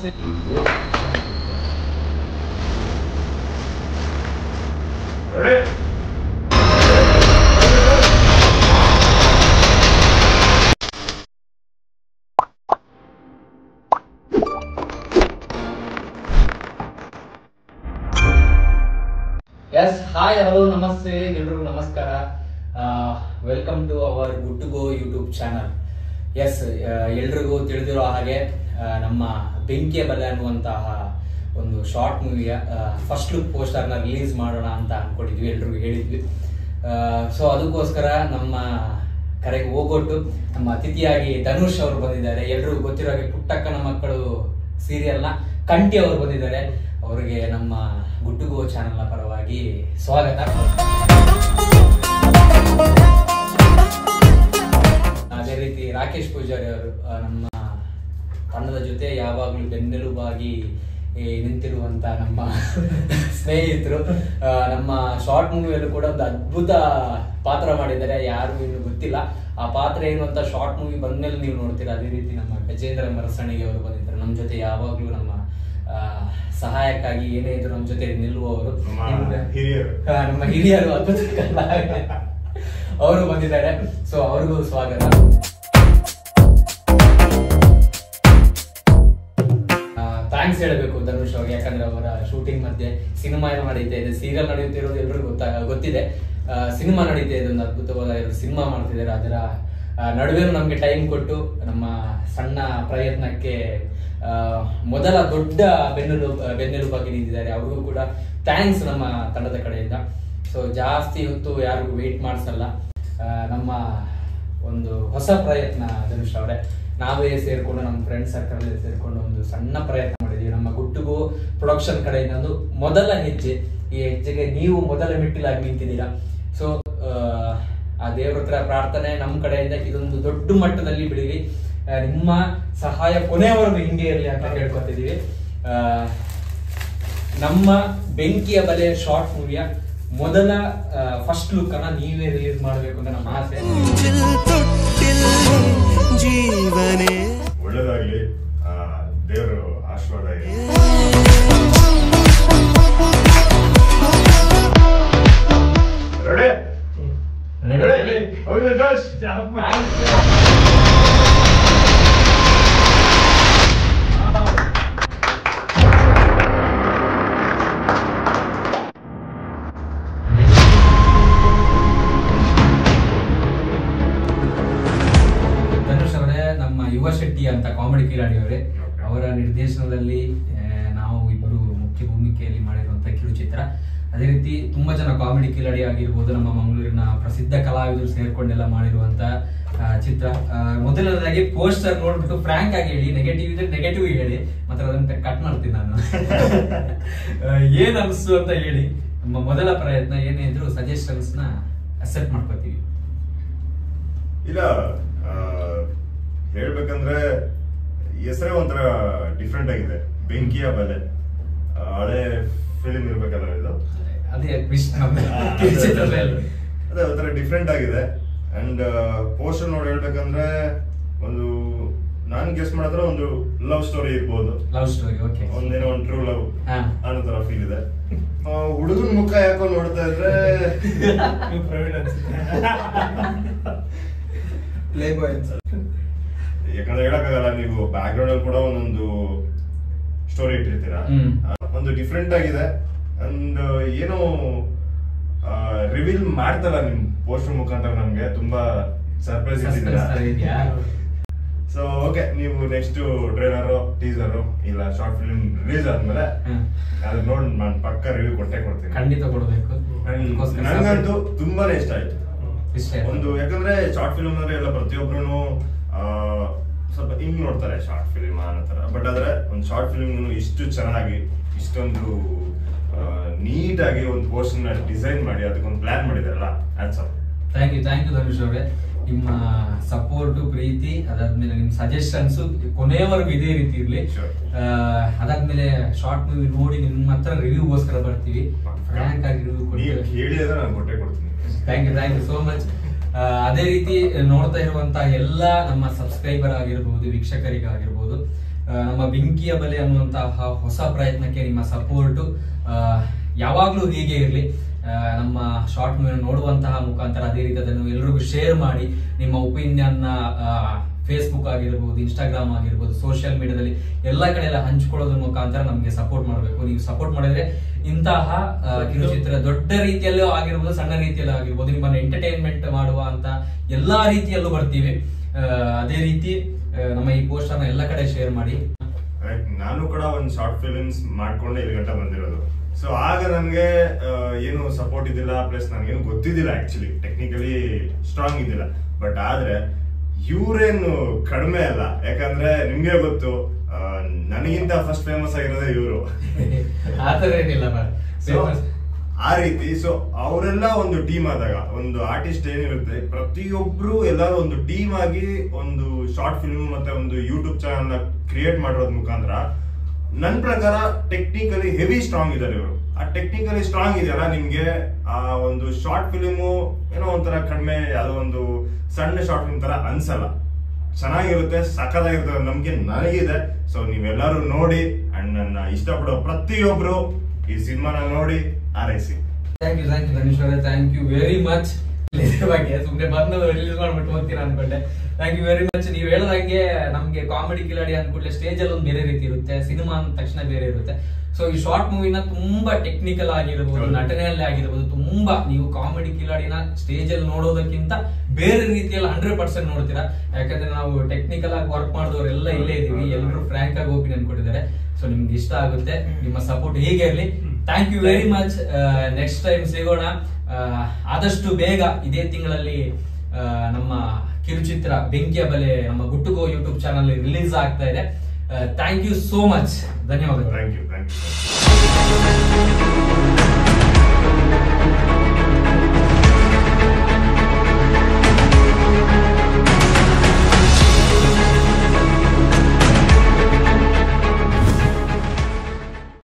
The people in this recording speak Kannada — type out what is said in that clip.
ಎಸ್ ಹಾಯ್ ಹಲೋ ನಮಸ್ತೆ ಎಲ್ರಿಗೂ ನಮಸ್ಕಾರ welcome to our good to go YouTube channel yes ಎಲ್ರಿಗೂ ತಿಳಿದಿರೋ ಹಾಗೆ ಆ, ನಮ್ಮ ಬೆಂಕಿಯ ಬಲೆ ಅನ್ನುವಂತಹ ಒಂದು ಶಾರ್ಟ್ ಮೂವಿಯ ಫಸ್ಟ್ ಲುಕ್ ಪೋಸ್ಟರ್ನ ರಿಲೀಸ್ ಮಾಡೋಣ ಅಂತ ಅನ್ಕೊಂಡಿದ್ವಿ ಎಲ್ರಿಗೂ ಹೇಳಿದ್ವಿ ಸೊ ಅದಕ್ಕೋಸ್ಕರ ನಮ್ಮ ಕರೆಗೆ ಹೋಗೊಟ್ಟು ನಮ್ಮ ಅತಿಥಿಯಾಗಿ ಧನುಷ್ ಅವರು ಬಂದಿದ್ದಾರೆ ಎಲ್ರಿಗೂ ಗೊತ್ತಿರೋ ಹಾಗೆ ಪುಟ್ಟಕ್ಕನ ಮಕ್ಕಳು ಸೀರಿಯಲ್ನ ಕಂಠಿ ಅವರು ಬಂದಿದ್ದಾರೆ ಅವರಿಗೆ ನಮ್ಮ ಗುಟ್ಟುಗೋ ಚಾನೆಲ್ನ ಪರವಾಗಿ ಸ್ವಾಗತ ಅದೇ ರೀತಿ ರಾಕೇಶ್ ಪೂಜಾರಿ ಅವರು ಆ, ನಮ್ಮ ತಂಡದ ಜೊತೆ ಯಾವಾಗಲೂ ಬೆನ್ನೆಲುಬಾಗಿ ಈ, ನಿಂತಿರುವಂತ ನಮ್ಮ ಸ್ನೇಹಿತರು ಆ, ನಮ್ಮ ಶಾರ್ಟ್ ಮೂವಿಯಲ್ಲೂ ಕೂಡ ಒಂದು ಅದ್ಭುತ ಪಾತ್ರ ಮಾಡಿದ್ದಾರೆ ಯಾರು ಇನ್ನು ಗೊತ್ತಿಲ್ಲ ಆ ಪಾತ್ರ ಏನು ಅಂತ ಶಾರ್ಟ್ ಮೂವಿ ಬಂದ್ಮೇಲೆ ನೀವು ನೋಡ್ತೀರಾ ಅದೇ ರೀತಿ ನಮ್ಮ ಗಜೇಂದ್ರ ಮರಸಣಿಗೆ ಅವರು ಬಂದಿದ್ದಾರೆ ನಮ್ಮ ಜೊತೆ ಯಾವಾಗ್ಲೂ ನಮ್ಮ ಆ, ಸಹಾಯಕ್ಕಾಗಿ ಏನೇ ಇದ್ರು ನಮ್ಮ ಜೊತೆ ನಿಲ್ಲುವವರು ನಮ್ಮ ನಿಮ್ಗೆ- ಹಿರಿಯರು. ಆ, ನಮ್ಮ ಹಿರಿಯರು ಅದ್ಭುತ ಕಲಾವಿದರು. ಅವರು ಬಂದಿದ್ದಾರೆ ಸೊ ಅವ್ರಿಗೂ ಸ್ವಾಗತ ಥ್ಯಾಂಕ್ಸ್ ಹೇಳಬೇಕು ಧನುಷ್ ಅವ್ರಿಗೆ ಯಾಕಂದ್ರೆ ಅವರ ಶೂಟಿಂಗ್ ಮಧ್ಯೆ ಸಿನಿಮಾ ಏನು ನಡೀತಾ ಇದೆ ಸೀರಿಯಲ್ ನಡೆಯುತ್ತಿರೋದು ಎಲ್ರಿಗೂ ಗೊತ್ತಾ ಗೊತ್ತಿದೆ ಸಿನಿಮಾ ನಡೀತಾ ಇದೆ ಒಂದು ಅದ್ಭುತವಾದ ಎರಡು ಸಿನಿಮಾ ಮಾಡ್ತಿದ್ದಾರೆ ಅದರ ಆ, ನಡುವೆನೂ ನಮ್ಗೆ ಟೈಮ್ ಕೊಟ್ಟು ನಮ್ಮ ಸಣ್ಣ ಪ್ರಯತ್ನಕ್ಕೆ ಆ, ಮೊದಲ ದೊಡ್ಡ ಬೆನ್ನೆಲು ಬೆನ್ನೆಲುಬಾಗಿ ನಿಂತಿದ್ದಾರೆ ಅವ್ರಿಗೂ ಕೂಡ ಥ್ಯಾಂಕ್ಸ್ ನಮ್ಮ ತಂಡದ ಕಡೆಯಿಂದ ಸೊ ಜಾಸ್ತಿ ಹೊತ್ತು ಯಾರಿಗೂ ವೇಟ್ ಮಾಡಿಸಲ್ಲ ಆ, ನಮ್ಮ ಒಂದು ಹೊಸ ಪ್ರಯತ್ನ ಧನುಷ್ ಅವರೇ ನಾವೇ ಸೇರ್ಕೊಂಡು ನಮ್ಮ ಫ್ರೆಂಡ್ ಸರ್ಕಲ್ ಸೇರ್ಕೊಂಡು ಒಂದು ಸಣ್ಣ ಪ್ರಯತ್ನ ಮಾಡಿದೀವಿ ನಮ್ಮ ಗುಟ್ಟುಗು ಪ್ರೊಡಕ್ಷನ್ ಕಡೆಯಿಂದ ಒಂದು ಮೊದಲ ಹೆಜ್ಜೆ ಈ ಹೆಜ್ಜೆಗೆ ನೀವು ಮೊದಲ ಮೆಟ್ಟಿಲಾಗಿ ನಿಂತಿದ್ದೀರಾ ಸೊ ಆ ದೇವ್ರ ಹತ್ರ ಪ್ರಾರ್ಥನೆ ನಮ್ಮ ಕಡೆಯಿಂದ ಇದೊಂದು ದೊಡ್ಡ ಮಟ್ಟದಲ್ಲಿ ಬೆಳೀಲಿ ಆ, ನಿಮ್ಮ ಸಹಾಯ ಕೊನೆಯವರೆಗೂ ಹಿಂಗೆ ಇರಲಿ ಅಂತ ಕೇಳ್ಕೊತಿದೀವಿ ಆ, ನಮ್ಮ ಬೆಂಕಿಯ ಬಲೆ ಶಾರ್ಟ್ ಮೂವಿಯ ಮೊದಲ ಫಸ್ಟ್ ಲುಕ್ ಅನ್ನ ನೀವೇ ರಿಲೀಸ್ ಮಾಡಬೇಕು ಅಂತ ನಮ್ಮ ಆಸೆ ಜೀವನೇ ಒಳ್ಳೇದಾಗ್ಲಿ ಆ, ದೇವ್ರು ಆಶೀರ್ವಾದ ಇರ್ಲಿ. Ready? Ready? Okay, guys. Dhanush ಅವರೇ ನಮ್ಮ ಯುವ ಶೆಟ್ಟಿ ಅಂತ ಕಾಮಿಡಿ ಕಿಲಾಡಿ ಅವರೇ Okay. ಅವರ ನಿರ್ದೇಶನದಲ್ಲಿ ಆ, ನಾವು ಇಬ್ಬರು ಮುಖ್ಯ ಭೂಮಿಕೆಯಲ್ಲಿ ಮಾಡಿರುವಂತ ಕಿರುಚಿತ್ರ ಅದೇ ರೀತಿ ತುಂಬಾ ಜನ ಕಾಮಿಡಿ ಕಿಲಾಡಿ ಆಗಿರ್ಬೋದು ನಮ್ಮ ಮಂಗಳೂರಿನ ಪ್ರಸಿದ್ಧ ಕಲಾವಿದರು ಸೇರ್ಕೊಂಡೆಲ್ಲ ಮಾಡಿರುವಂತ ಆ, ಚಿತ್ರ ಆ, ಮೊದಲನೇದಾಗಿ ಪೋಸ್ಟರ್ ನೋಡ್ಬಿಟ್ಟು ಫ್ರಾಂಕ್ ಆಗಿ ಹೇಳಿ ನೆಗೆಟಿವ್ ಇದ್ರೆ ನೆಗೆಟಿವ್ ಹೇಳಿ ಮತ್ತೆ ಅದನ್ನ ಕಟ್ ಮಾಡ್ತೀನಿ ನಾನು ಆ, ಏನ್ ಅನ್ಸ್ತು ಅಂತ ಹೇಳಿ ನಮ್ಮ ಮೊದಲ ಪ್ರಯತ್ನ ಏನೇ ಇದ್ರು ಸಜೆಷನ್ಸ್ ನ ಅಕ್ಸೆಪ್ಟ್ ಮಾಡ್ಕೋತೀವಿ ಇಲ್ಲ ಆ, ಹೇಳ್ಬೇಕಂದ್ರೆ ಹೆಸರೇ ಒಂಥರ ಡಿಫ್ರೆಂಟ್ ಆಗಿದೆ ಬೆಂಕಿಯ ಬಲೆ ಆ, ಹಳೆ ಫಿಲಿಂ ಇರ್ಬೇಕಲ್ಲ ಇದು ಅದೇ ಟ್ವಿಸ್ಟ್ ನಮ್ಮ ಕಿರುಚಿತ್ರದಲ್ಲಿ ಅದೇ ಒಂಥರ ಡಿಫ್ರೆಂಟ್ ಆಗಿದೆ ಅಂಡ್ ಪೋಸ್ಟರ್ ನೋಡಿ ಹೇಳ್ಬೇಕಂದ್ರೆ ಒಂದು ನಾನ್ ಗೆಸ್ ಮಾಡಿದ್ರೆ ಒಂದು ಲವ್ ಸ್ಟೋರಿ ಇರ್ಬೋದು ಲವ್ ಸ್ಟೋರಿ ಓಕೆ ಒಂದೇನೋ ಒಂದು ಟ್ರೂ ಲವ್ ಹಾ. ಅನ್ನೋ ತರ ಫೀಲ್ ಇದೆ ಹುಡುಗನ ಮುಖ ಯಾಕೋ ನೋಡ್ತಾ ಇದ್ರೆ ಯಾಕಂದ್ರೆ ಹೇಳಕ್ಕಾಗಲ್ಲ ನೀವು ಬ್ಯಾಕ್ ಗ್ರೌಂಡ್ ಅಲ್ಲಿ ಕೂಡ ಒಂದೊಂದು ಸ್ಟೋರಿ ಇಟ್ಟಿರ್ತೀರಾ ಹ್ಮ್. ಆ, ಒಂದು ಡಿಫ್ರೆಂಟ್ ಆಗಿದೆ ಅಂಡ್ ಏನೋ ರಿವೀಲ್ ಮಾಡ್ತಲ್ಲ ನಿಮ್ ಪೋಸ್ಟರ್ ಮುಖಾಂತರ ನಮ್ಗೆ ತುಂಬಾ ಸರ್ಪ್ರೈಸ್ ಇಟ್ಟಿದ್ದೀರಾ Suspense ತರ ಇದೆಯಾ? ಸೊ ಓಕೆ ನೀವು ನೆಕ್ಸ್ಟ್ ಟ್ರೈಲರ್ ಟೀಸರ್ ಇಲ್ಲ ಶಾರ್ಟ್ ಫಿಲ್ಮ್ ರಿಲೀಸ್ ಆದ್ಮೇಲೆ ಹ್ಮ್. ಅದನ್ನ ನೋಡಿ ನಾನು ಪಕ್ಕ ರಿವ್ಯೂ ಕೊಟ್ಟೆ ಕೊಡ್ತೀನಿ ಖಂಡಿತ ಕೊಡ್ಬೇಕು And ಅದಕ್ಕೋಸ್ಕರ ನಂಗಂತೂ ತುಂಬಾನೇ ಇಷ್ಟ ಆಯ್ತು ಇಷ್ಟ ಒಂದು ಯಾಕಂದ್ರೆ ಶಾರ್ಟ್ ಫಿಲ್ಮ್ ಅಂದ್ರೆ ಎಲ್ಲ ಪ್ರತಿಯೊಬ್ರು ಸ್ವಲ್ಪ ಹಿಂಗ್ ನೋಡ್ತಾರೆ ಶಾರ್ಟ್ ಫಿಲ್ಮ್ ಅನ್ನೋ ತರ ಬಟ್ ಆದ್ರೆ ಒಂದು ಶಾರ್ಟ್ ಫಿಲ್ಮ್ ಇಷ್ಟು ಚೆನ್ನಾಗಿ ಇಷ್ಟೊಂದು ನೀಟಾಗಿ ಒಂದು ಪೋರ್ಷನ್ ಡಿಸೈನ್ ಮಾಡಿ ಅದಕ್ಕೊಂದು ಪ್ಲಾನ್ ಮಾಡಿದಾರಲ್ಲ ಆಟ್ಸ್ thank you thank you Dhanush ಅವರೇ ನಿಮ್ಮ ಸಪೋರ್ಟ್ ಪ್ರೀತಿ ಅದಾದ್ಮೇಲೆ ನಿಮ್ ಸಜೆಷನ್ಸ್ ಕೊನೆಯವರೆಗೂ ಇದೇ ರೀತಿ ಇರ್ಲಿ Sure. ಆ, ಅದಾದ್ಮೇಲೆ ಶಾರ್ಟ್ ಮೂವಿ ನೋಡಿ ನಿಮ್ಮ ಹತ್ರ ರಿವ್ಯೂಗೋಸ್ಕರ ಬರ್ತೀವಿ ಫ್ರಾಂಕ್ ಆಗಿ ರಿವ್ಯೂ ನೀವು ಕೊಡ್ತೀವಿ ಹೇಳಿ ಅಂದ್ರೆ ನಾನು ಕೊಟ್ಟೆ ಕೊಡ್ತೀನಿ thank you thank you so much ಅದೇ ರೀತಿ ನೋಡ್ತಾ ಇರುವಂತಹ ಎಲ್ಲ ನಮ್ಮ ಸಬ್ಸ್ಕ್ರೈಬರ್ ಆಗಿರ್ಬೋದು ವೀಕ್ಷಕರಿಗಾಗಿರ್ಬೋದು ಆ, ನಮ್ಮ ಬೆಂಕಿಯ ಬಲೆ ಅನ್ನುವಂತಹ ಹೊಸ ಪ್ರಯತ್ನಕ್ಕೆ ನಿಮ್ಮ ಸಪೋರ್ಟು ಯಾವಾಗಲೂ ಹೀಗೆ ಇರಲಿ ನಮ್ಮ ಶಾರ್ಟ್ ಮೂವಿ ನೋಡುವಂತಹ ಮುಖಾಂತರ ಅದೇ ರೀತಿ ಅದನ್ನು ಎಲ್ರಿಗೂ ಶೇರ್ ಮಾಡಿ ನಿಮ್ಮ ಒಪಿನಿಯನ್ನ ಫೇಸ್ಬುಕ್ ಆಗಿರ್ಬೋದು ಇನ್ಸ್ಟಾಗ್ರಾಮ್ ಆಗಿರ್ಬೋದು ಸೋಷಿಯಲ್ ಮೀಡಿಯಾದಲ್ಲಿ ಎಲ್ಲ ಕಡೆ ಎಲ್ಲ ಹಂಚ್ಕೊಳ್ಳೋದ್ರ ಮುಖಾಂತರ ನಮಗೆ ಸಪೋರ್ಟ್ ಮಾಡಬೇಕು ನೀವು ಸಪೋರ್ಟ್ ಮಾಡಿದ್ರೆ ಇಂತಹ ಆ, ಕಿರುಚಿತ್ರ ದೊಡ್ಡ ರೀತಿಯಲ್ಲೂ ಆಗಿರ್ಬೋದು ಸಣ್ಣ ರೀತಿಯಲ್ಲೂ ಆಗಿರ್ಬೋದು ನಿಮ್ಮನ್ನ ಎಂಟರ್ಟೈನ್ಮೆಂಟ್ ಮಾಡುವ ಅಂತ ಎಲ್ಲಾ ರೀತಿಯಲ್ಲೂ ಬರ್ತೀವಿ ಆ, ಅದೇ ರೀತಿ ಆ, ನಮ್ಮ ಈ ಪೋಸ್ಟರ್ನ ಎಲ್ಲ ಕಡೆ ಶೇರ್ ಮಾಡಿ Right. ನಾನು ಕೂಡ ಒಂದು ಶಾರ್ಟ್ ಫಿಲಿಮ್ಸ್ ಮಾಡ್ಕೊಂಡೆ ಇಲ್ಲಿ ಗಂಟ ಬಂದಿರೋದು ಸೊ ಆಗ ನನಗೆ ಏನು ಸಪೋರ್ಟ್ ಇದ್ದಿಲ್ಲ ಪ್ಲಸ್ ನನಗೇನು ಗೊತ್ತಿದ್ದಿಲ್ಲ ಆಕ್ಚುಲಿ ಟೆಕ್ನಿಕಲಿ ಸ್ಟ್ರಾಂಗ್ ಇದ್ದಿಲ್ಲ ಬಟ್ ಆದ್ರೆ ಇವ್ರೇನು ಕಡಿಮೆ ಅಲ್ಲ ಯಾಕಂದ್ರೆ ನಿಮ್ಗೆ ಗೊತ್ತು ಆ, ನನಗಿಂತ ಫಸ್ಟ್ ಫೇಮಸ್ ಆಗಿರೋದೇ ಇವರು ಆತರ ಏನಿಲ್ಲ So, ಆ ರೀತಿ ಸೊ ಅವರೆಲ್ಲ ಒಂದು ಟೀಮ್ ಆದಾಗ ಒಂದು ಆರ್ಟಿಸ್ಟ್ ಏನಿರುತ್ತೆ ಪ್ರತಿಯೊಬ್ರು ಎಲ್ಲರೂ ಒಂದು ಟೀಮ್ ಆಗಿ ಒಂದು ಶಾರ್ಟ್ ಫಿಲ್ಮ್ ಮತ್ತೆ ಒಂದು ಯೂಟ್ಯೂಬ್ ಚಾನಲ್ ಕ್ರಿಯೇಟ್ ಮಾಡಿರೋದ್ ಮುಖಾಂತರ ನನ್ನ ಪ್ರಕಾರ ಟೆಕ್ನಿಕಲಿ ಹೆವಿ ಸ್ಟ್ರಾಂಗ್ ಇದ್ದಾರೆ ಇವರು ಆ ಟೆಕ್ನಿಕಲಿ ಸ್ಟ್ರಾಂಗ್ ಇದೆಯಲ್ಲ ನಿಮ್ಗೆ ಆ ಒಂದು ಶಾರ್ಟ್ ಫಿಲಿಮು ಏನೋ ಒಂಥರ ಕಡಿಮೆ ಯಾವುದೋ ಒಂದು ಸಣ್ಣ ಶಾರ್ಟ್ ಫಿಲ್ಮ್ ತರ ಅನ್ಸಲ್ಲ ಚೆನ್ನಾಗಿರುತ್ತೆ ಸಖತ್ತಾಗಿರುತ್ತೆ ಅನ್ನೋ ನಂಬಿಕೆ ನನಗಿದೆ ಸೊ ನೀವೆಲ್ಲರೂ ನೋಡಿ ಅಂಡ್ ನನ್ನ ಇಷ್ಟಪಡೋ ಪ್ರತಿಯೊಬ್ರು ಈ ಸಿನಿಮಾನ ನೋಡಿ ಆರೈಸಿ thank you thank you Dhanush ಅವರೇ ಥ್ಯಾಂಕ್ ಯು ವೆರಿ ಮಚ್ ಬಗ್ಗೆ ಸುಮ್ಮನೆ ಬಂದು ರಿಲೀಸ್ ಮಾಡ್ಬಿಟ್ಟು ಹೋಗ್ತೀರಾ ಅನ್ಕೊಂಡೆ ಥ್ಯಾಂಕ್ ಯು ವೆರಿ ಮಚ್ ನೀವು ಹೇಳ್ದಂಗೆ ನಮ್ಗೆ ಕಾಮಿಡಿ ಕಿಲಾಡಿ ಅನ್ಕೊಂಡ್ರೆ ಸ್ಟೇಜ್ ಅಲ್ಲಿ ಒಂದು ಬೇರೆ ರೀತಿ ಇರುತ್ತೆ ಸಿನಿಮಾ ಅಂದ ತಕ್ಷಣ ಬೇರೆ ಇರುತ್ತೆ ಸೊ ಈ ಶಾರ್ಟ್ ಮೂವಿನ ತುಂಬಾ ಟೆಕ್ನಿಕಲ್ ಆಗಿರ್ಬೋದು ಹೌದು. ನಟನೆಯಲ್ಲಿ ಆಗಿರ್ಬೋದು ತುಂಬಾ ನೀವು ಕಾಮಿಡಿ ಕಿಲಾಡಿನ ಸ್ಟೇಜ್ ಅಲ್ಲಿ ನೋಡೋದಕ್ಕಿಂತ ಬೇರೆ ರೀತಿಯಲ್ಲಿ ಹಂಡ್ರೆಡ್ ಪರ್ಸೆಂಟ್ ನೋಡ್ತೀರಾ ಯಾಕಂದ್ರೆ ನಾವು ಟೆಕ್ನಿಕಲ್ ಆಗಿ ವರ್ಕ್ ಮಾಡಿದವರೆಲ್ಲ ಇಲ್ಲೇ ಇದೀವಿ ಎಲ್ಲರೂ ಫ್ರಾಂಕ್ ಆಗಿ ಒಪಿನಿಯನ್ ಕೊಟ್ಟಿದ್ದಾರೆ ಸೊ ನಿಮ್ಗೆ ಇಷ್ಟ ಆಗುತ್ತೆ ನಿಮ್ಮ ಸಪೋರ್ಟ್ ಹೀಗೆ ಇರಲಿ thank you very much next time ಸಿಗೋಣ ಆ, ಆದಷ್ಟು ಬೇಗ ಇದೇ ತಿಂಗಳಲ್ಲಿ ಆ, ನಮ್ಮ ಕಿರುಚಿತ್ರ ಬೆಂಕಿಯ ಬಲೆ ನಮ್ಮ ಗುಟ್ಟುಗೋ ಯೂಟ್ಯೂಬ್ ಚಾನಲ್ ರಿಲೀಸ್ ಆಗ್ತಾ ಇದೆ ಥ್ಯಾಂಕ್ ಯು ಸೋ ಮಚ್ ಧನ್ಯವಾದಗಳು ಥ್ಯಾಂಕ್ ಯು ಥ್ಯಾಂಕ್ ಯು